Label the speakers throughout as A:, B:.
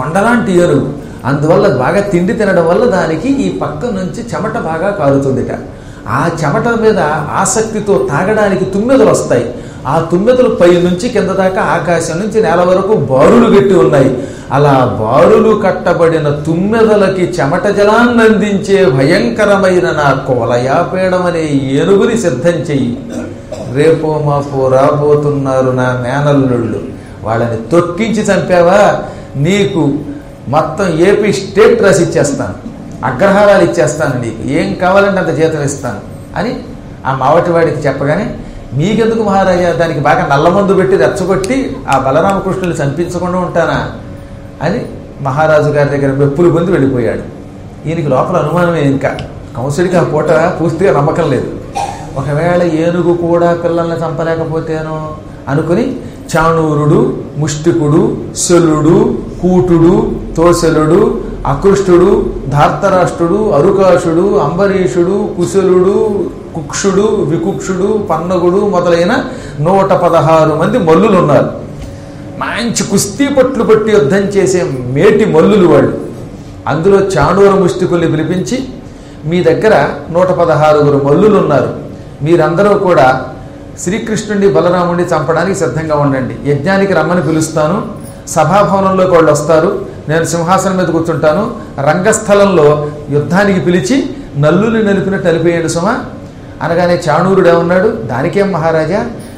A: కొండలాంటి ఏనుగు అందువల్ల బాగా తిండి తినడం వల్ల దానికి ఈ పక్క నుంచి చెమట బాగా కారుతుందిట ఆ చెమట మీద ఆసక్తితో తాగడానికి తుమ్మెదలు వస్తాయి ఆ తుమ్మెదలు పై నుంచి కింద దాకా ఆకాశం నుంచి నేల వరకు బారులు పెట్టి ఉన్నాయి అలా బారులు కట్టబడిన తుమ్మెదలకి చెమట జలాన్ని అందించే భయంకరమైన నా కోలయాపేడం అనే ఏనుగుని సిద్ధం చెయ్యి రేపో మాపో రాబోతున్నారు నా మేనల్లుళ్ళు వాళ్ళని తొక్కించి చంపావా నీకు మొత్తం ఏపీ స్టేట్ డ్రెస్ ఇచ్చేస్తాను అగ్రహారాలు ఇచ్చేస్తాను నీకు ఏం కావాలంటే అంత జీతం ఇస్తాను అని ఆ మావటివాడికి చెప్పగానే మీకెందుకు మహారాజా దానికి బాగా నల్లమందు పెట్టి రెచ్చగొట్టి ఆ బలరామకృష్ణుని చంపించకుండా ఉంటానా అని మహారాజు గారి దగ్గర మెప్పులు పొంది వెళ్ళిపోయాడు ఈయనకి లోపల అనుమానమే ఇంకా కంసుడికి ఆ పూట పూర్తిగా నమ్మకం లేదు ఒకవేళ ఏనుగు కూడా పిల్లల్ని చంపలేకపోతేనో అనుకుని చాణూరుడు ముష్టికుడు శలుడు కూటుడు తోసలుడు అకృష్టుడు ధార్తరాష్ట్రుడు అరుకాషుడు అంబరీషుడు కుశలుడు కుక్షుడు వికుక్షుడు పన్నగుడు మొదలైన నూట పదహారు మంది మల్లులు ఉన్నారు మంచి కుస్తీ పట్లు పట్టి యుద్ధం చేసే మేటి మల్లులు వాళ్ళు అందులో చాణూర ముష్టికుల్ని పిలిపించి మీ దగ్గర నూట పదహారుగురు మల్లులు ఉన్నారు మీరందరూ కూడా శ్రీకృష్ణుడిని బలరాముడిని చంపడానికి సిద్ధంగా ఉండండి యజ్ఞానికి రమ్మని పిలుస్తాను సభాభవనంలోకి వాళ్ళు వస్తారు నేను సింహాసనం మీద కూర్చుంటాను రంగస్థలంలో యుద్ధానికి పిలిచి నల్లుని నలిపినట్టు నలిపేయండి సుమ అనగానే చాణూరుడు ఏమన్నాడు దానికేం మహారాజా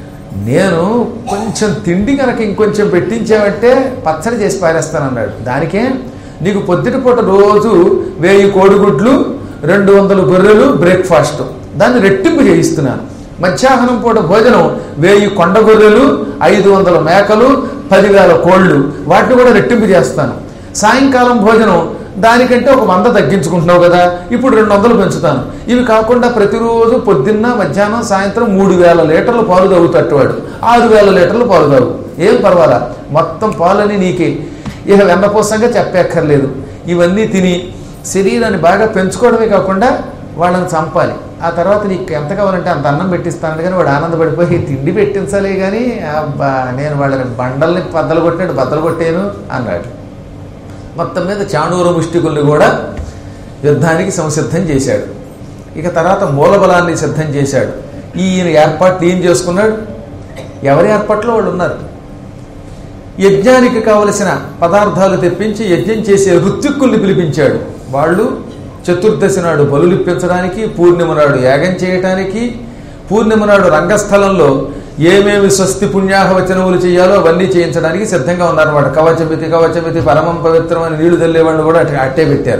A: నేను కొంచెం తిండి కనుక ఇంకొంచెం పెట్టించావంటే పచ్చడి చేసి పారేస్తానన్నాడు దానికే నీకు పొద్దుటి పూట రోజు వెయ్యి కోడిగుడ్లు రెండు వందల గొర్రెలు బ్రేక్ఫాస్ట్ దాన్ని రెట్టింపు చేయిస్తున్నాను మధ్యాహ్నం పూట భోజనం వెయ్యి కొండ గొర్రెలు ఐదు వందల మేకలు పదివేల కోళ్ళు వాటిని కూడా రెట్టింపు చేస్తాను సాయంకాలం భోజనం దానికంటే ఒక వంద తగ్గించుకుంటున్నావు కదా ఇప్పుడు రెండు వందలు పెంచుతాను ఇవి కాకుండా ప్రతిరోజు పొద్దున్న మధ్యాహ్నం సాయంత్రం మూడు వేల లీటర్లు పాలు తాగుతట్టు వాడు ఆరు వేల లీటర్లు పాలు తాగు ఏం పర్వాలా మొత్తం పాలని నీకే ఇక వెన్నపోసంగా చెప్పక్కర్లేదు ఇవన్నీ తిని శరీరాన్ని బాగా పెంచుకోవడమే కాకుండా వాళ్ళని చంపాలి ఆ తర్వాత నీకు ఎంత కావాలంటే అంత అన్నం పెట్టిస్తాను కానీ వాడు ఆనందపడిపోయి తిండి పెట్టించాలి కానీ అబ్బా నేను వాళ్ళని బండల్ని బద్దలు కొట్టాడు బద్దలు కొట్టాను అన్నాడు మొత్తం మీద చాణూర ముష్టికుల్ని కూడా యుద్ధానికి సంసిద్ధం చేశాడు ఇక తర్వాత మూలబలాన్ని సిద్ధం చేశాడు ఈయన ఏర్పాట్లు ఏం చేసుకున్నాడు ఎవరి ఏర్పాట్లో వాళ్ళు ఉన్నారు యజ్ఞానికి కావలసిన పదార్థాలు తెప్పించి యజ్ఞం చేసే ఋత్విక్కుల్ని పిలిపించాడు వాళ్ళు చతుర్దశి నాడు బలులిప్పించడానికి పూర్ణిమ నాడు యాగం చేయటానికి పూర్ణిమ నాడు రంగస్థలంలో ఏమేమి స్వస్తి పుణ్యాహవచనములు చేయాలో అవన్నీ చేయించడానికి సిద్ధంగా ఉన్నారన్నమాట కవచమితి కవచమితి పరమం పవిత్రం అని నీళ్లు తెల్లే వాళ్ళు కూడా అట్టే- అట్టే పెట్టారు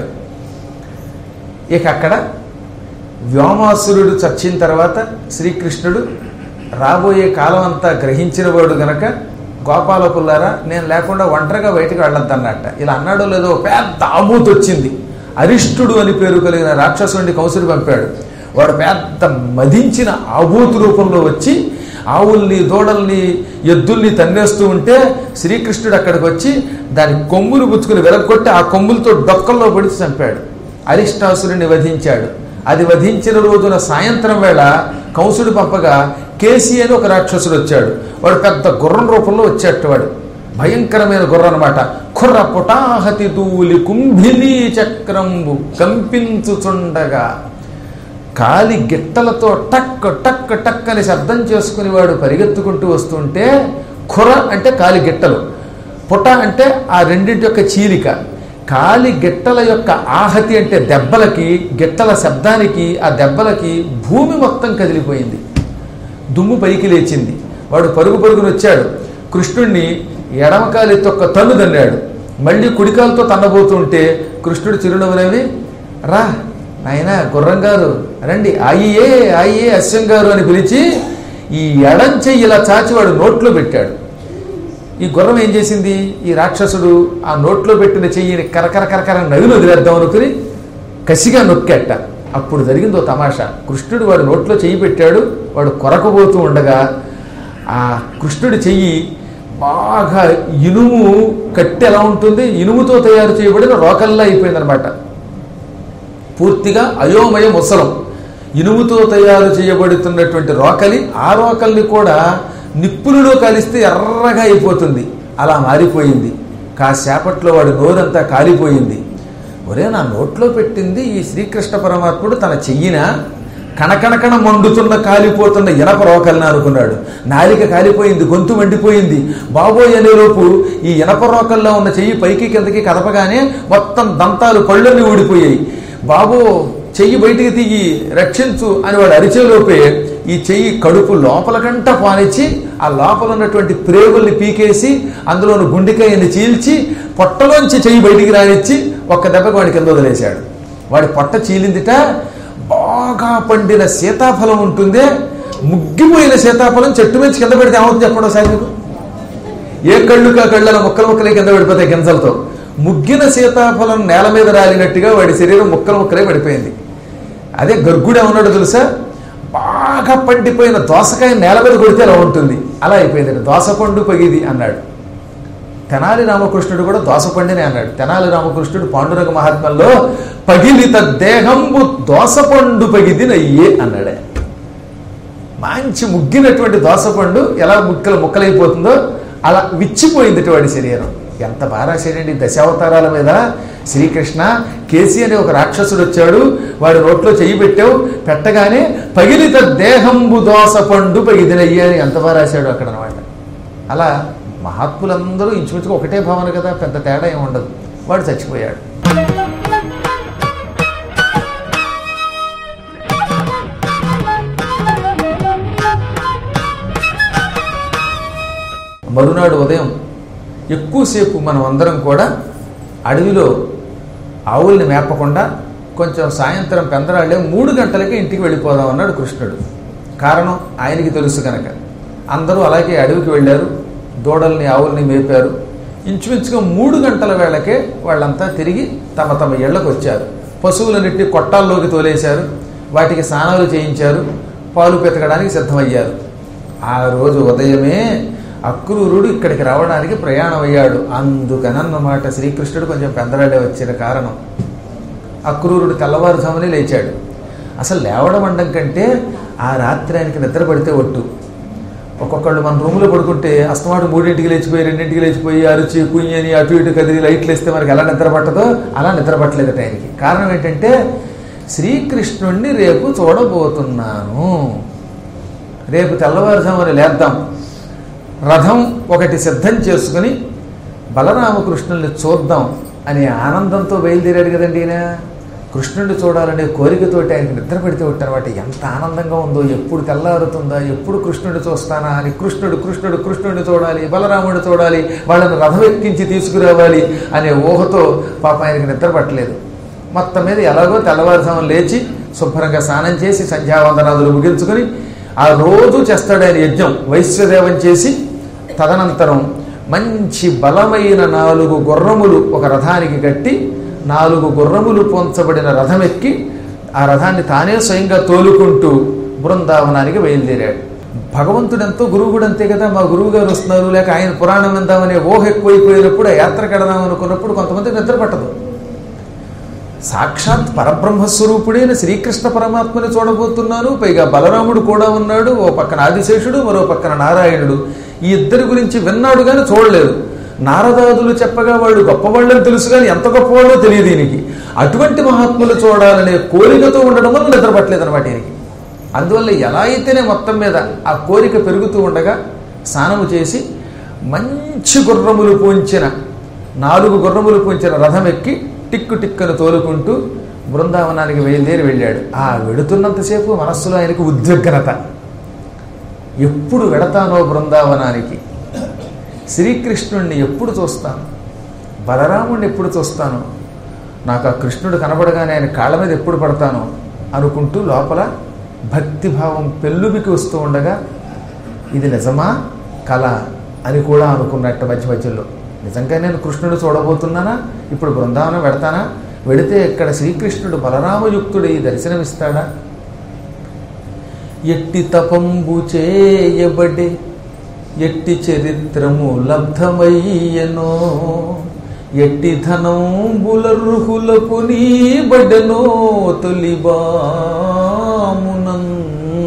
A: ఇక అక్కడ వ్యోమాసురుడు చచ్చిన తర్వాత శ్రీకృష్ణుడు రాబోయే కాలం అంతా గ్రహించిన వాడు గనక గోపాలకుల్లారా నేను లేకుండా ఒంటరిగా బయటకు వెళ్ళొద్దన్నట్ట ఇలా అన్నాడో లేదో పెద్ద ఆబూత్ వచ్చింది అరిష్టుడు అని పేరు కలిగిన రాక్షసుడిని కౌసుడు పంపాడు వాడు పెద్ద మదించిన ఆబూతు రూపంలో వచ్చి ఆవుల్ని దూడల్ని ఎద్దుల్ని తన్నేస్తూ ఉంటే శ్రీకృష్ణుడు అక్కడికి వచ్చి దాని కొమ్ములు పుచ్చుకుని వెలగొట్టి ఆ కొమ్ములతో డొక్కల్లో పడిచి చంపాడు అరిష్టాసురుని వధించాడు అది వధించిన రోజున సాయంత్రం వేళ కంసుడు పంపగా కేసి అని ఒక రాక్షసుడు వచ్చాడు వాడు పెద్ద గుర్రం రూపంలో వచ్చేట్టు వాడు భయంకరమైన గుర్రం అనమాట కుర్ర పుటాహతి దూలి కుంభినీ చక్రంబు కంపించుచుండగా కాలి గిట్టలతో టక్ టక్ టక్ అని శబ్దం చేసుకుని వాడు పరిగెత్తుకుంటూ వస్తుంటే ఖుర అంటే కాలి గిట్టలు పుట అంటే ఆ రెండింటి యొక్క చీలిక కాలి గిట్టల యొక్క ఆహతి అంటే దెబ్బలకి గిట్టల శబ్దానికి ఆ దెబ్బలకి భూమి మొత్తం కదిలిపోయింది దుమ్ము పైకి లేచింది వాడు పరుగు పరుగును వచ్చాడు కృష్ణుణ్ణి ఎడమకాలి ఒక్క తన్ను తన్నాడు మళ్ళీ కుడికాలతో తన్నబోతుంటే కృష్ణుడు చిరునవ్వులేవి రా నాయన గుర్రం గారు రండి అయ్యే అయ్యే అశ్వం గారు అని పిలిచి ఈ ఎడం చెయ్యి ఇలా చాచి వాడు నోట్లో పెట్టాడు ఈ గుర్రం ఏం చేసింది ఈ రాక్షసుడు ఆ నోట్లో పెట్టిన చెయ్యిని కరకర కరకర నవిని వదిలేద్దాం అనుకుని కసిగా నొక్కేట అప్పుడు జరిగిందో తమాషా కృష్ణుడు వాడు నోట్లో చెయ్యి పెట్టాడు వాడు కొరకబోతూ ఉండగా ఆ కృష్ణుడి చెయ్యి బాగా ఇనుము కట్టి ఎలా ఉంటుంది ఇనుముతో తయారు చేయబడిన రోకల్లా అయిపోయిందనమాట పూర్తిగా అయోమయ ముసలం ఇనుముతో తయారు చేయబడుతున్నటువంటి రోకలి ఆ రోకల్ని కూడా నిప్పులలో కలిస్తే ఎర్రగా అయిపోతుంది అలా మారిపోయింది కాసేపట్లో వాడి నోరంతా కాలిపోయింది ఒరే నా నోట్లో పెట్టింది ఈ శ్రీకృష్ణ పరమాత్ముడు తన చెయ్యిన కణకణకణ మండుతున్న కాలిపోతున్న ఇనప రోకల్ని అనుకున్నాడు నాలిక కాలిపోయింది గొంతు మండిపోయింది బాబోయ్ అనేలోపు ఈ ఇనప రోకల్లో ఉన్న చెయ్యి పైకి కిందకి కదపగానే మొత్తం దంతాలు పళ్ళన్నీ ఊడిపోయాయి బాబు చెయ్యి బయటికి తీయి రక్షించు అని వాడు అరిచేలోపే ఈ చెయ్యి కడుపు లోపల కంట పానిచ్చి ఆ లోపల ఉన్నటువంటి ప్రేగుల్ని పీకేసి అందులోని గుండెకాయని చీల్చి పొట్టలోంచి చెయ్యి బయటికి రానిచ్చి ఒక్క దెబ్బకి వాడి కింద వదిలేశాడు వాడి పొట్ట చీలిందిట బాగా పండిన సీతాఫలం ఉంటుందే ముగ్గిపోయిన సీతాఫలం చెట్టు నుంచి కింద పెడితే ఏమవుతుంది చెప్పండి ఒకసారి మీకు ఏ కళ్ళు కా కళ్ళలో ముక్కలు ముక్కలే కింద పడిపోతాయి గింజలతో ముగ్గిన సీతాఫలం నేల మీద రాలినట్టుగా వాడి శరీరం ముక్కలు ముక్కలే పడిపోయింది అదే గర్గుడే ఉన్నాడు తెలుసా బాగా పండిపోయిన దోసకాయ నేల మీద కొడితే ఎలా ఉంటుంది అలా అయిపోయింది దోసపండు పగిది అన్నాడు తెనాలి రామకృష్ణుడు కూడా దోసపండినే అన్నాడు తెనాలి రామకృష్ణుడు పాండురంగ మహాత్మంలో పగిలిత దేహంబు దోసపండు పగిది నయ్యే అన్నాడే మంచి ముగ్గినటువంటి దోసపండు ఎలా ముక్కలు ముక్కలైపోతుందో అలా విచ్చిపోయింది వాడి శరీరం ఎంత బాగా శరీరం దశావతారాల మీద శ్రీకృష్ణ కేసీ అనే ఒక రాక్షసుడు వచ్చాడు వాడి నోట్లో చెయ్యి పెట్టావు పెట్టగానే పగిలిత దేహంబు దోసపండు పగిదినయ్యి అని ఎంత బాగా రాశాడు అక్కడ అనమాట అలా మహాత్ములందరూ ఇంచుమించుగా ఒకటే భావన కదా పెద్ద తేడా ఏమి ఉండదు వాడు చచ్చిపోయాడు మరునాడు ఉదయం ఎక్కువసేపు మనం అందరం కూడా అడవిలో ఆవుల్ని మేపకుండా కొంచెం సాయంత్రం పెందరాళ్ళే మూడు గంటలకే ఇంటికి వెళ్ళిపోదాం అన్నాడు కృష్ణుడు కారణం ఆయనకి తెలుసు కనుక అందరూ అలాగే అడవికి వెళ్ళారు దూడల్ని ఆవుల్ని మేపారు ఇంచుమించుగా మూడు గంటల వేళకే వాళ్ళంతా తిరిగి తమ తమ ఇళ్లకు వచ్చారు పశువులన్నింటినీ కొట్టాల్లోకి తోలేశారు వాటికి స్నానాలు చేయించారు పాలు పెతకడానికి సిద్ధమయ్యారు ఆ రోజు ఉదయమే అక్రూరుడు ఇక్కడికి రావడానికి ప్రయాణం అయ్యాడు అందుకనన్నమాట శ్రీకృష్ణుడు కొంచెం పెందరాడే వచ్చిన కారణం అక్రూరుడు తెల్లవారుజామునే లేచాడు అసలు లేవడం అండం కంటే ఆ రాత్రి ఆయనకి నిద్ర పడితే ఒట్టు ఒక్కొక్కళ్ళు మన రూములో పడుకుంటే అస్తమాటు మూడింటికి లేచిపోయి రెండింటికి లేచిపోయి అరుచి కుయ్యని అటు ఇటు కదిలి లైట్లు వేస్తే మనకి ఎలా నిద్ర పట్టదో అలా నిద్ర పట్టలేదట ఆయనకి కారణం ఏంటంటే శ్రీకృష్ణుణ్ణి రేపు చూడబోతున్నాను రేపు తెల్లవారుజామున లేద్దాం రథం ఒకటి సిద్ధం చేసుకుని బలరామకృష్ణుల్ని చూద్దాం అనే ఆనందంతో బయలుదేరాడు కదండి ఈయన కృష్ణుడిని చూడాలనే కోరికతోటి ఆయనకి నిద్ర పెడితే అనమాట ఎంత ఆనందంగా ఉందో ఎప్పుడు తెల్లారుతుందా ఎప్పుడు కృష్ణుడిని చూస్తానా అని కృష్ణుడు కృష్ణుడు కృష్ణుడిని చూడాలి బలరాముడిని చూడాలి వాళ్ళని రథం ఎక్కించి తీసుకురావాలి అనే ఊహతో పాప ఆయనకి నిద్ర పట్టలేదు మొత్తం మీద ఎలాగో తెల్లవారుజామున లేచి శుభ్రంగా స్నానం చేసి సంధ్యావందనాదులు ముగించుకొని ఆ రోజు చేస్తాడు ఆయన యజ్ఞం వైశ్వదేవం చేసి తదనంతరం మంచి బలమైన నాలుగు గుర్రములు ఒక రథానికి కట్టి నాలుగు గుర్రములు పొంచబడిన రథం ఎక్కి ఆ రథాన్ని తానే స్వయంగా తోలుకుంటూ బృందావనానికి బయలుదేరాడు భగవంతుడు ఎంతో గురువు కూడా అంతే కదా మా గురువు గారు వస్తున్నారు లేక ఆయన పురాణం విందామనే ఊహ ఎక్కువైపోయినప్పుడు ఆ యాత్ర కడదాం అనుకున్నప్పుడు కొంతమంది నిద్ర పట్టదు సాక్షాత్ పరబ్రహ్మస్వరూపుడైన శ్రీకృష్ణ పరమాత్మని చూడబోతున్నాను పైగా బలరాముడు కూడా ఉన్నాడు ఓ పక్కన ఆదిశేషుడు మరో పక్కన నారాయణుడు ఈ ఇద్దరి గురించి విన్నాడు కానీ చూడలేదు నారదాదులు చెప్పగా వాళ్ళు గొప్పవాళ్ళని తెలుసు కానీ ఎంత గొప్పవాళ్ళో తెలియదు ఈయనకి అటువంటి మహాత్ములు చూడాలనే కోరికతో ఉండడం వల్ల నిద్రపట్టలేదు అనమాట ఈయనకి అందువల్ల ఎలా అయితేనే మొత్తం మీద ఆ కోరిక పెరుగుతూ ఉండగా స్నానము చేసి మంచి గుర్రములు పూంచిన నాలుగు గుర్రములు పూంచిన రథం ఎక్కి టిక్కు టిక్కను తోలుకుంటూ బృందావనానికి బయలుదేరి వెళ్ళాడు ఆ వెడుతున్నంతసేపు మనస్సులో ఆయనకు ఉద్విగ్నత ఎప్పుడు వెడతానో బృందావనానికి శ్రీకృష్ణుణ్ణి ఎప్పుడు చూస్తాను బలరాముణ్ణి ఎప్పుడు చూస్తాను నాకు ఆ కృష్ణుడు కనబడగానే ఆయన కాళ్ళ మీద ఎప్పుడు పడతాను అనుకుంటూ లోపల భక్తిభావం పెళ్ళుబికి వస్తూ ఉండగా ఇది నిజమా కళ అని కూడా అనుకున్నట్టు మధ్య మధ్యలో నిజంగా నేను కృష్ణుడు చూడబోతున్నానా ఇప్పుడు బృందావనం వెడతానా వెడితే ఇక్కడ శ్రీకృష్ణుడు బలరామయుక్తుడై దర్శనమిస్తాడా ఎట్టి తపంబు చేయబడే ఎట్టి చరిత్రము లబ్ధమయ్యనో ఎట్టి ధనంబులర్హులకు నీబడెనో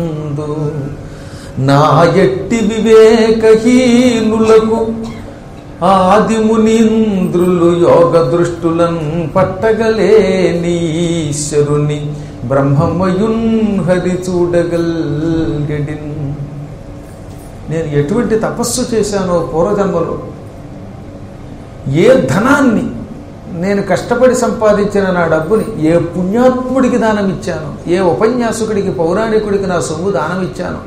A: తొలిబామునందు నా ఎట్టి వివేకహీనులకు ఆదిమునీంద్రులు యోగ దృష్టులన్ పట్టగలేని ఈశ్వరుని బ్రహ్మమయున్ హరి చూడగల్గడిన్ నేను ఎటువంటి తపస్సు చేశానో పూర్వజన్మలో ఏ ధనాన్ని నేను కష్టపడి సంపాదించిన నా డబ్బుని ఏ పుణ్యాత్ముడికి దానం ఇచ్చాను ఏ ఉపన్యాసకుడికి పౌరాణికుడికి నా సొమ్ము దానం ఇచ్చాను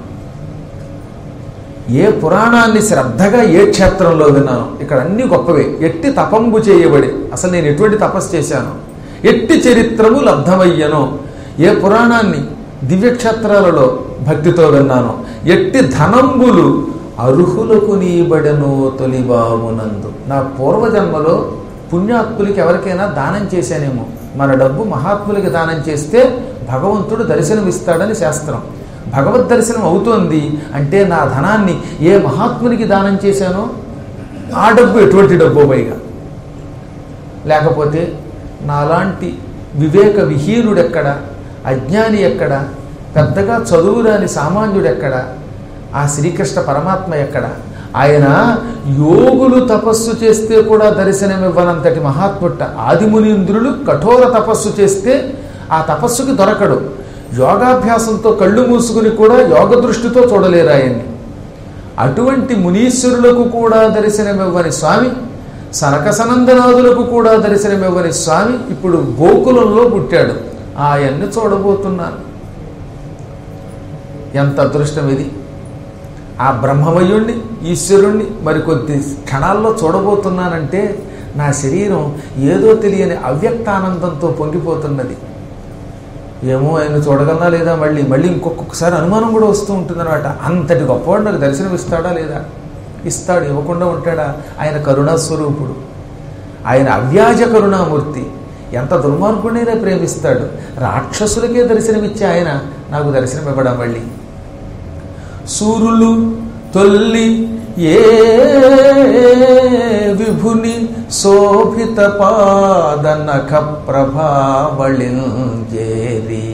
A: ఏ పురాణాన్ని శ్రద్ధగా ఏ క్షేత్రంలో విన్నాను ఇక్కడ అన్ని గొప్పవే ఎట్టి తపంబు చేయబడి అసలు నేను ఎటువంటి తపస్సు చేశాను ఎట్టి చరిత్రము లబ్ధమయ్యను ఏ పురాణాన్ని దివ్యక్షేత్రాలలో భక్తితో విన్నాను ఎట్టి ధనంబులు అర్హులకు నీబడను తొలిబామునందు నా పూర్వజన్మలో పుణ్యాత్ములకి ఎవరికైనా దానం చేశానేమో మన డబ్బు మహాత్ములకి దానం చేస్తే భగవంతుడు దర్శనమిస్తాడని శాస్త్రం భగవద్ దర్శనం అవుతోంది అంటే నా ధనాన్ని ఏ మహాత్మునికి దానం చేశానో ఆ డబ్బు ఎటువంటి డబ్బు పైగా లేకపోతే నాలాంటి వివేక విహీనుడెక్కడ అజ్ఞాని ఎక్కడ పెద్దగా చదువురాని సామాన్యుడెక్కడ ఆ శ్రీకృష్ణ పరమాత్మ ఎక్కడ ఆయన యోగులు తపస్సు చేస్తే కూడా దర్శనమివ్వనంతటి మహాత్ముట్ట ఆదిమునీంద్రులు కఠోర తపస్సు చేస్తే ఆ తపస్సుకి దొరకడు యోగాభ్యాసంతో కళ్ళు మూసుకుని కూడా యోగ దృష్టితో చూడలేరు ఆయన్ని అటువంటి మునీశ్వరులకు కూడా దర్శనమివ్వని స్వామి సనక సనందనాథులకు కూడా దర్శనమివ్వని స్వామి ఇప్పుడు గోకులంలో పుట్టాడు ఆయన్ని చూడబోతున్నాను ఎంత అదృష్టం ఇది ఆ బ్రహ్మమయుణ్ణి ఈశ్వరుణ్ణి మరికొద్ది క్షణాల్లో చూడబోతున్నానంటే నా శరీరం ఏదో తెలియని అవ్యక్తానందంతో పొంగిపోతున్నది ఏమో ఆయన చూడగలనా లేదా మళ్ళీ మళ్ళీ ఇంకొకసారి అనుమానం కూడా వస్తూ ఉంటుందన్నమాట అంతటి గొప్పవాడు నాకు దర్శనం ఇస్తాడా లేదా ఇస్తాడు ఇవ్వకుండా ఉంటాడా ఆయన కరుణాస్వరూపుడు ఆయన అవ్యాజ కరుణామూర్తి ఎంత దుర్మార్గుడైనా ప్రేమిస్తాడు రాక్షసులకే దర్శనమిచ్చే ఆయన నాకు దర్శనం ఇవ్వడం మళ్ళీ సూరులు తొల్లి ఏ విభుని శోభిత పాదనఖ ప్రభావళింజేరి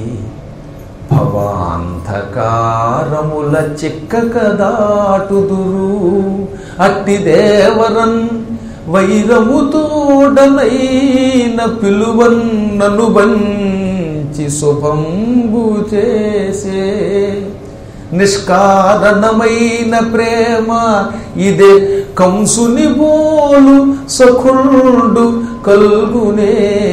A: భవాంధకారముల చిక్కక దాటుదురు అట్టి దేవరన్ వైరముతోడనైన పిలువన్నను బంచి శుభంబు చేసే నిష్కారణమైన ప్రేమ ఇదే కంసుని బోలు సఖుండు కల్గునే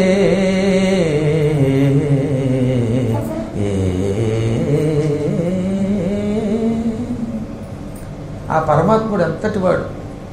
A: ఆ పరమాత్ముడు ఎంతటి వాడు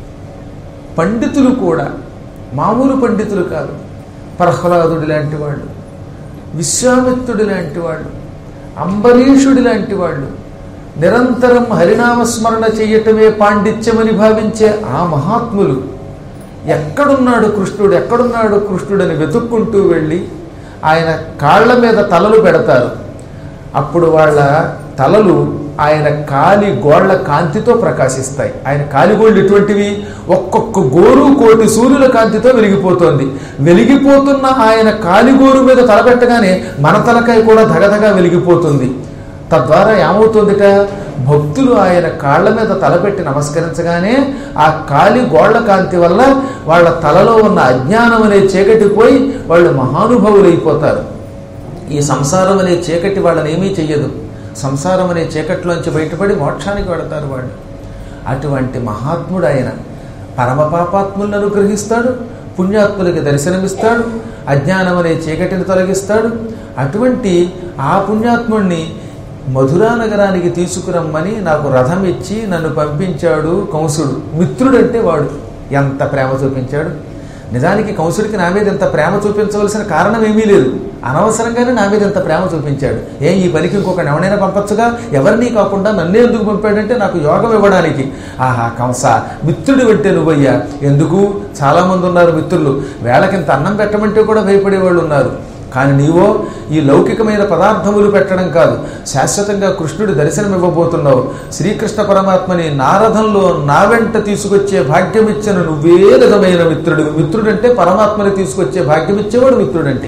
A: పండితులు కూడా మామూలు పండితులు కాదు ప్రహ్లాదుడి లాంటి వాళ్ళు విశ్వామిత్రుడి లాంటి వాళ్ళు అంబరీషుడి లాంటి వాళ్ళు నిరంతరం హరినామస్మరణ చేయటమే పాండిత్యమని భావించే ఆ మహాత్ములు ఎక్కడున్నాడు కృష్ణుడు ఎక్కడున్నాడు కృష్ణుడని వెతుక్కుంటూ వెళ్ళి ఆయన కాళ్ళ మీద తలలు పెడతారు అప్పుడు వాళ్ళ తలలు ఆయన కాలి గోళ్ల కాంతితో ప్రకాశిస్తాయి ఆయన కాలిగోళ్ళు ఎటువంటివి ఒక్కొక్క గోరు కోటి సూర్యుల కాంతితో వెలిగిపోతోంది వెలిగిపోతున్న ఆయన కాలిగోరు మీద తలపెట్టగానే మన తలకాయ కూడా ధగధగా వెలిగిపోతుంది తద్వారా ఏమవుతుందిట భక్తులు ఆయన కాళ్ళ మీద తలపెట్టి నమస్కరించగానే ఆ కాలి గోళ్ల కాంతి వల్ల వాళ్ళ తలలో ఉన్న అజ్ఞానం అనే చీకటి పోయి వాళ్ళు మహానుభవులైపోతారు ఈ సంసారం అనే చీకటి వాళ్ళని ఏమీ చెయ్యదు సంసారం అనే చీకట్లోంచి బయటపడి మోక్షానికి వెడతారు వాళ్ళు అటువంటి మహాత్ముడు ఆయన పరమ పాపాత్ములను అనుగ్రహిస్తాడు పుణ్యాత్ములకి దర్శనమిస్తాడు అజ్ఞానం అనే చీకటిని తొలగిస్తాడు అటువంటి ఆ పుణ్యాత్ముణ్ణి మధురా నగరానికి తీసుకురమ్మని నాకు రథం ఇచ్చి నన్ను పంపించాడు కంసుడు మిత్రుడంటే వాడు ఎంత ప్రేమ చూపించాడు నిజానికి కంసుడికి నా మీద ఇంత ప్రేమ చూపించవలసిన కారణం ఏమీ లేదు అనవసరంగానే నా మీద ఇంత ప్రేమ చూపించాడు ఏం ఈ పనికి ఇంకొకటి ఎవరైనా పంపచ్చుగా ఎవరిని కాకుండా నన్నే ఎందుకు పంపాడంటే నాకు యోగం ఇవ్వడానికి ఆహా కంస మిత్రుడు పెట్టే నువ్వయ్యా ఎందుకు చాలామంది ఉన్నారు మిత్రులు వేళకింత అన్నం పెట్టమంటే కూడా భయపడేవాళ్ళు ఉన్నారు కానీ నీవో ఈ లౌకికమైన పదార్థములు పెట్టడం కాదు శాశ్వతంగా కృష్ణుడి దర్శనం ఇవ్వబోతున్నావు శ్రీకృష్ణ పరమాత్మని నారథంలో నా వెంట తీసుకొచ్చే భాగ్యమిచ్చిన నువ్వే విధమైన మిత్రుడు మిత్రుడంటే పరమాత్మని తీసుకొచ్చే భాగ్యమిచ్చేవాడు మిత్రుడంటే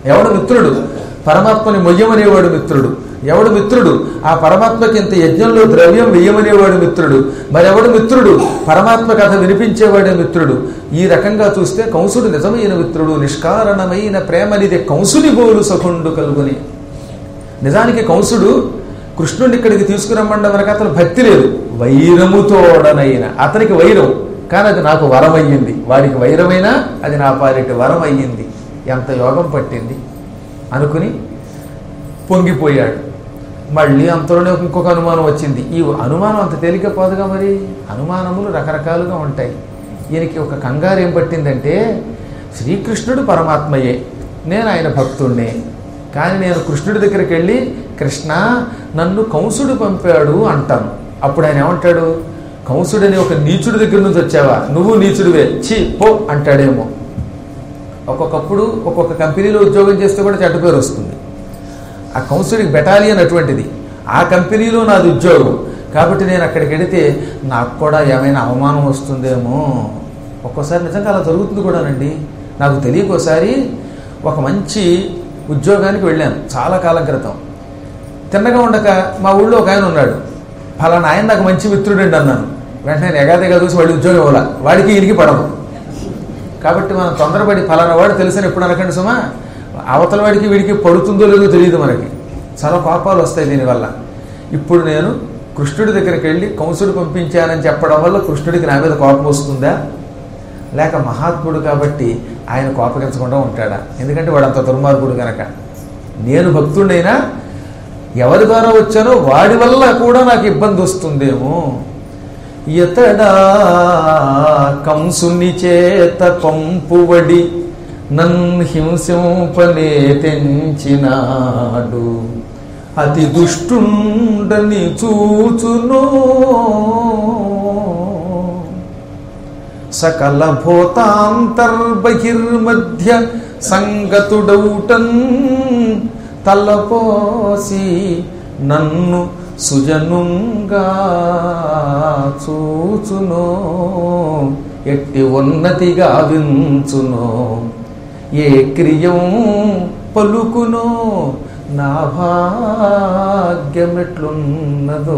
A: ఎవడు మిత్రుడు పరమాత్మని మొయ్యమనేవాడు మిత్రుడు ఎవడు మిత్రుడు ఆ పరమాత్మకి ఇంత యజ్ఞంలో ద్రవ్యం వెయ్యమనేవాడు మిత్రుడు మరెవడు మిత్రుడు పరమాత్మ కథ వినిపించేవాడే మిత్రుడు ఈ రకంగా చూస్తే కంసుడు నిజమైన మిత్రుడు నిష్కారణమైన ప్రేమనిదే కంసుని గోలు సఖుండు కలుగుని నిజానికి కంసుడు కృష్ణుడిని ఇక్కడికి తీసుకురమ్మండ వరకు అతను భక్తి లేదు వైరముతోడనైన అతనికి వైరం కానీ అది నాకు వరం అయ్యింది వాడికి వైరమైనా అది నా పాలిటి వరం అయ్యింది ఎంత యోగం పట్టింది అనుకుని పొంగిపోయాడు మళ్ళీ అంతలోనే ఇంకొక అనుమానం వచ్చింది ఈ అనుమానం అంత తేలిక పోదుగా మరి అనుమానములు రకరకాలుగా ఉంటాయి ఈయనకి ఒక కంగారు ఏం పట్టిందంటే శ్రీకృష్ణుడు పరమాత్మయే నేను ఆయన భక్తుణ్ణే కానీ నేను కృష్ణుడి దగ్గరికి వెళ్ళి కృష్ణ నన్ను కంసుడు పంపాడు అంటాను అప్పుడు ఆయన ఏమంటాడు కంసుడని ఒక నీచుడి దగ్గర నుంచి వచ్చావా నువ్వు నీచుడివే ఛీ పో అంటాడేమో ఒక్కొక్కప్పుడు ఒక్కొక్క కంపెనీలో ఉద్యోగం చేస్తే కూడా చెడ్డ పేరు వస్తుంది ఆ కౌన్సిలింగ్ బెటాలియన్ అటువంటిది ఆ కంపెనీలో నాది ఉద్యోగం కాబట్టి నేను అక్కడికి వెడితే నాకు కూడా ఏమైనా అవమానం వస్తుందేమో ఒక్కోసారి నిజంగా అలా జరుగుతుంది కూడానండి నాకు తెలియకోసారి ఒక మంచి ఉద్యోగానికి వెళ్ళాను చాలా కాలం క్రితం తిన్నగా ఉండక మా ఊళ్ళో ఒక ఆయన ఉన్నాడు ఫలానా ఆయన నాకు మంచి మిత్రుడండి అన్నాను వెంటనే నేను ఎగాదిగా చూసి వాడి ఉద్యోగం ఇవ్వాల వాడికి ఇరికి పడదు కాబట్టి మనం తొందరపడి ఫలానా వాడు తెలుసని ఎప్పుడు అనకండి సుమా అవతల వాడికి వీడికి పడుతుందో లేదో తెలియదు మనకి చాలా కోపాలు వస్తాయి దీనివల్ల ఇప్పుడు నేను కృష్ణుడి దగ్గరికి వెళ్ళి కంసుడు పంపించానని చెప్పడం వల్ల కృష్ణుడికి నా మీద కోపం వస్తుందా లేక మహాత్ముడు కాబట్టి ఆయన కోపగించకుండా ఉంటాడా ఎందుకంటే వాడు అంత దుర్మార్గుడు కనుక నేను భక్తుడైనా ఎవరి ద్వారా వచ్చానో వాడి వల్ల కూడా నాకు ఇబ్బంది వస్తుందేమో ఎతడా కంసుని చేత పంపువడి నన్ను హింసింపనే తెంచినాడు అతి దుష్టుండని చూచునో సకల భూతాంతర్బహిర్మధ్య సంగతుడౌటన్ తలపోసి నన్ను సుజనుంగా చూచునో ఎట్టి ఉన్నతిగా వించునో ఏ క్రియం పలుకునో నా భాగ్యమెట్లున్నదో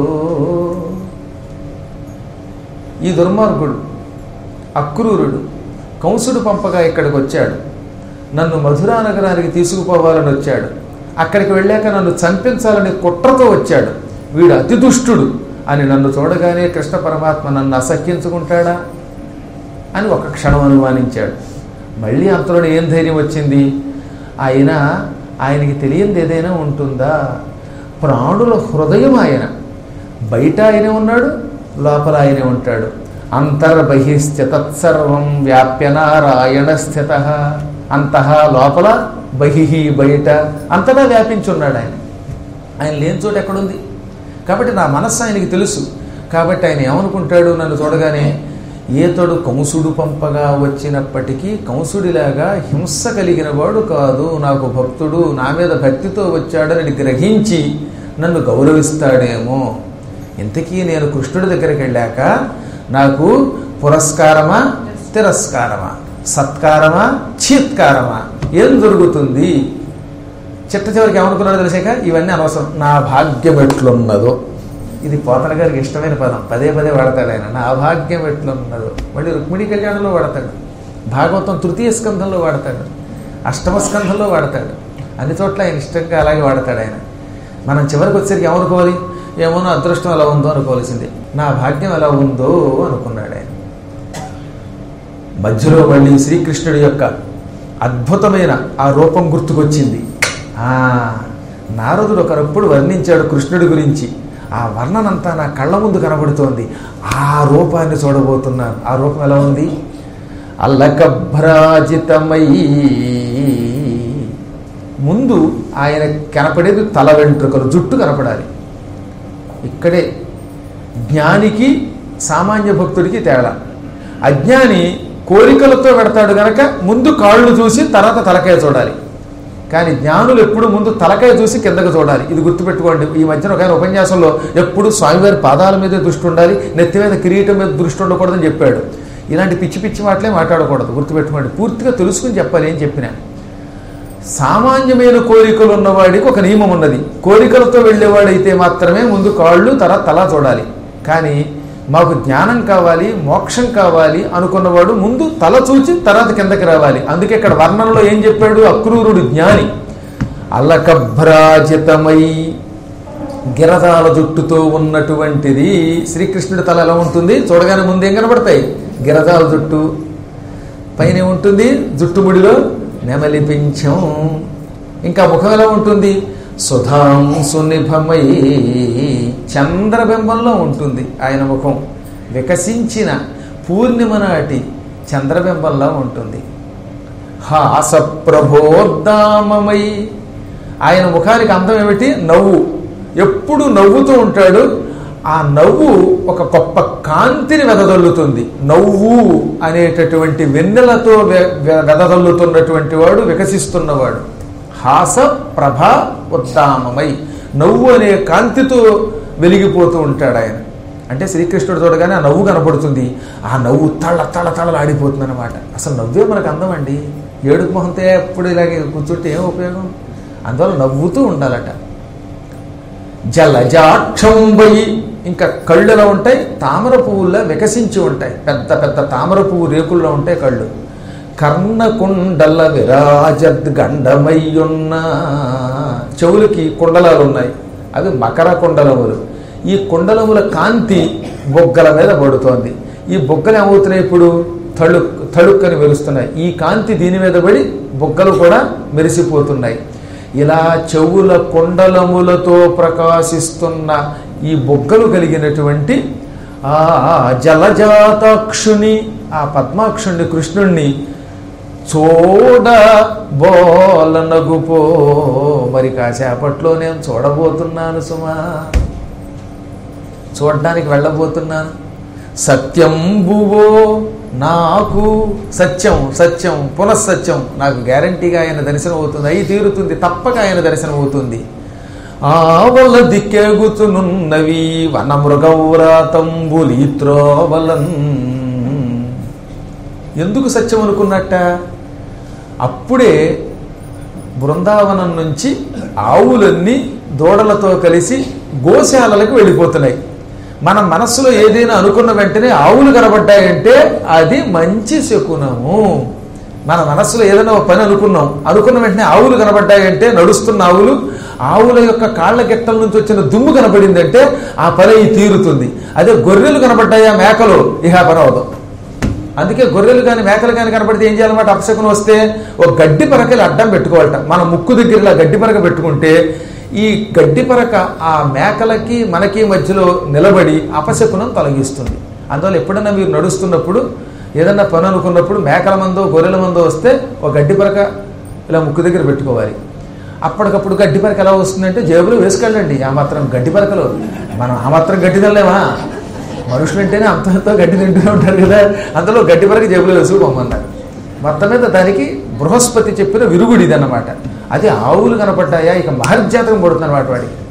A: ఈ దుర్మార్గుడు అక్రూరుడు కంసుడు పంపగా ఇక్కడికి వచ్చాడు నన్ను మధురా నగరానికి తీసుకుపోవాలని వచ్చాడు అక్కడికి వెళ్ళాక నన్ను చంపించాలని కుట్రతో వచ్చాడు వీడు అతి దుష్టుడు అని నన్ను చూడగానే కృష్ణ పరమాత్మ నన్ను అసహ్యించుకుంటాడా అని ఒక క్షణం అనుమానించాడు మళ్ళీ అంతలోనే ఏం ధైర్యం వచ్చింది ఆయన ఆయనకి తెలియంది ఏదైనా ఉంటుందా ప్రాణుల హృదయం ఆయన బయట ఆయనే ఉన్నాడు లోపల ఆయనే ఉంటాడు అంతర్బహిస్థిత తత్సర్వం వ్యాప్య నారాయణ స్థిత అంతః లోపల బహిహి బయట అంతటా వ్యాపించున్నాడు ఆయన ఆయన లేని చోటు ఎక్కడుంది కాబట్టి నా మనస్సు ఆయనకి తెలుసు కాబట్టి ఆయన ఏమనుకుంటాడు నన్ను చూడగానే ఏతడు కంసుడు పంపగా వచ్చినప్పటికీ కంసుడిలాగా హింస కలిగిన వాడు కాదు నాకు భక్తుడు నా మీద భక్తితో వచ్చాడని గ్రహించి నన్ను గౌరవిస్తాడేమో ఇంతకీ నేను కృష్ణుడి దగ్గరికి వెళ్ళాక నాకు పురస్కారమా తిరస్కారమా సత్కారమా చీత్కారమా ఏం జరుగుతుంది చిట్ట చివరికి ఏమనుకున్నాడో తెలిసాక ఇవన్నీ అనవసరం నా భాగ్యం ఎట్లున్నదో ఇది పోతన గారికి ఇష్టమైన పదం పదే పదే వాడతాడు ఆయన నా భాగ్యం ఎట్లున్నదో మళ్ళీ రుక్మిణి కళ్యాణంలో వాడతాడు భాగవతం తృతీయ స్కంధంలో వాడతాడు అష్టమ స్కంధంలో వాడతాడు అన్ని చోట్ల ఆయన ఇష్టంగా అలాగే వాడతాడు ఆయన మనం చివరికి వచ్చేసరికి ఏమనుకోవాలి ఏమో నా అదృష్టం ఎలా ఉందో అనుకోవాల్సిందే నా భాగ్యం ఎలా ఉందో అనుకున్నాడు ఆయన మధ్యలో మళ్ళీ శ్రీకృష్ణుడి యొక్క అద్భుతమైన ఆ రూపం గుర్తుకొచ్చింది ఆ నారదుడు ఒకరప్పుడు వర్ణించాడు కృష్ణుడి గురించి ఆ వర్ణనంతా నా కళ్ళ ముందు కనబడుతోంది ఆ రూపాన్ని చూడబోతున్నాను ఆ రూపం ఎలా ఉంది అల్లకభ్రాజితమై ముందు ఆయన కనపడేది తల వెంట్రుకలు జుట్టు కనపడాలి ఇక్కడే జ్ఞానికి సామాన్య భక్తుడికి తేడా అజ్ఞాని కోరికలతో పెడతాడు గనక ముందు కాళ్ళు చూసి తర్వాత తలకాయ చూడాలి కానీ జ్ఞానులు ఎప్పుడు ముందు తలకాయ చూసి కిందకు చూడాలి ఇది గుర్తుపెట్టుకోండి ఈ మధ్యన ఒక ఆయన ఉపన్యాసంలో ఎప్పుడు స్వామివారి పాదాల మీదే దృష్టి ఉండాలి నెత్తి మీద కిరీటం మీద దృష్టి ఉండకూడదని చెప్పాడు ఇలాంటి పిచ్చి పిచ్చి మాటలే మాట్లాడకూడదు గుర్తుపెట్టుకోండి పూర్తిగా తెలుసుకుని చెప్పాలి ఏం చెప్పినా సామాన్యమైన కోరికలు ఉన్నవాడికి ఒక నియమం ఉన్నది కోరికలతో వెళ్ళేవాడైతే మాత్రమే ముందు కాళ్ళు తర్వాత తల చూడాలి కానీ మాకు జ్ఞానం కావాలి మోక్షం కావాలి అనుకున్నవాడు ముందు తల చూచి తర్వాత కిందకి రావాలి అందుకే ఇక్కడ వర్ణనలో ఏం చెప్పాడు అక్రూరుడు జ్ఞాని అల్లకభ్రాజితమై గిరదాల జుట్టుతో ఉన్నటువంటిది శ్రీకృష్ణుడి తల ఎలా ఉంటుంది చూడగానే ముందు ఏం కనబడతాయి గిరదాల జుట్టు పైన ఉంటుంది జుట్టుముడిలో నెమలి పింఛం ఇంకా ముఖం ఎలా ఉంటుంది సుధాం సునిభమై చంద్రబింబంలో ఉంటుంది ఆయన ముఖం వికసించిన పూర్ణిమ నాటి చంద్రబింబంలో ఉంటుంది హాస ప్రభోర్దామమై ఆయన ముఖానికి అందం ఏమిటి నవ్వు ఎప్పుడు నవ్వుతూ ఉంటాడు ఆ నవ్వు ఒక గొప్ప కాంతిని వెదజల్లుతుంది నవ్వు అనేటటువంటి వెన్నెలతో వె- వె- వెదజల్లుతున్నటువంటి వాడు వికసిస్తున్నవాడు హాస ప్రభ ఉత్తామమై నవ్వు అనే కాంతితో వెలిగిపోతూ ఉంటాడు ఆయన అంటే శ్రీకృష్ణుడు చూడగానే ఆ నవ్వు కనపడుతుంది ఆ నవ్వు తళ్ళ తళ్ళ తళ్ళ ఆడిపోతుంది అనమాట అసలు నవ్వే మనకు అందం అండి ఏడుపు మొహంతో ఎప్పుడు ఇలాగే కూర్చుంటే ఏం ఉపయోగం అందువల్ల నవ్వుతూ ఉండాలట జలజాక్షంబై ఇంకా కళ్ళు ఎలా ఉంటాయి తామర పువ్వుల్లో వికసించి ఉంటాయి పెద్ద పెద్ద తామర పువ్వు రేకుల్లో ఉంటాయి కళ్ళు కర్ణకుండల విరాజద్ గండమయ్యున్న చెవులకి కుండలాలు ఉన్నాయి అవి మకర కుండలములు ఈ కుండలముల కాంతి బొగ్గల మీద పడుతోంది ఈ బొగ్గలు ఏమవుతున్నాయి ఇప్పుడు తళుక్ తళుక్కని వెలుస్తున్నాయి ఈ కాంతి దీని మీద పడి బొగ్గలు కూడా మెరిసిపోతున్నాయి ఇలా చెవుల కుండలములతో ప్రకాశిస్తున్న ఈ బొగ్గలు కలిగినటువంటి ఆ జలజాతాక్షుని ఆ పద్మాక్షుణ్ణి కృష్ణుణ్ణి చూడ బోలనగుపో మరి కాసేపట్లో నేను చూడబోతున్నాను సుమా చూడడానికి వెళ్ళబోతున్నాను సత్యంబువో నాకు సత్యం సత్యం పునఃసత్యం నాకు గ్యారంటీగా ఆయన దర్శనం అవుతుంది అయి తీరుతుంది తప్పక ఆయన దర్శనం అవుతుంది ఆవల దిక్కెగుతునున్నవి వన మృగౌరాతంబులీత్రోవలన్ ఎందుకు సత్యం అనుకున్నట్ట అప్పుడే బృందావనం నుంచి ఆవులన్నీ దూడలతో కలిసి గోశాలలకు వెళ్ళిపోతున్నాయి మన మనస్సులో ఏదైనా అనుకున్న వెంటనే ఆవులు కనబడ్డాయంటే అది మంచి శకునము మన మనస్సులో ఏదైనా ఒక పని అనుకున్నాం అనుకున్న వెంటనే ఆవులు కనబడ్డాయంటే నడుస్తున్న ఆవులు ఆవుల యొక్క కాళ్ళ గిట్టల నుంచి వచ్చిన దుమ్ము కనబడిందంటే ఆ పని అయి తీరుతుంది అదే గొర్రెలు కనబడ్డాయా మేకలు ఇహ ఆ పని అవదు అందుకే గొర్రెలు కానీ మేకలు కానీ కనపడితే ఏం చేయాలన్నమాట అపశకునం వస్తే ఒక గడ్డి పరకలు అడ్డం పెట్టుకోవాలట మన ముక్కు దగ్గర ఇలా గడ్డి పరక పెట్టుకుంటే ఈ గడ్డి పరక ఆ మేకలకి మనకి మధ్యలో నిలబడి అపశకునం తొలగిస్తుంది అందువల్ల ఎప్పుడైనా మీరు నడుస్తున్నప్పుడు ఏదన్నా పని అనుకున్నప్పుడు మేకల మందో గొర్రెల మందో వస్తే ఒక గడ్డి పరక ఇలా ముక్కు దగ్గర పెట్టుకోవాలి అప్పటికప్పుడు గడ్డి పరక ఎలా వస్తుందంటే జేబులో వేసుకెళ్ళండి ఆ మాత్రం గడ్డి పరకలు మనం ఆ మాత్రం గడ్డి తినలేమా మనుషులు అంటేనే అంత ఎంతో గడ్డి తింటూనే ఉంటారు కదా అందులో గడ్డి పరక జేబులో వేసుకోమన్నారు మొత్తం మీద దానికి బృహస్పతి చెప్పిన విరుగుడు ఇది అన్నమాట అది ఆవులు కనపడ్డాయా ఇక మహర్జాతకం పడుతుంది అనమాట వాడికి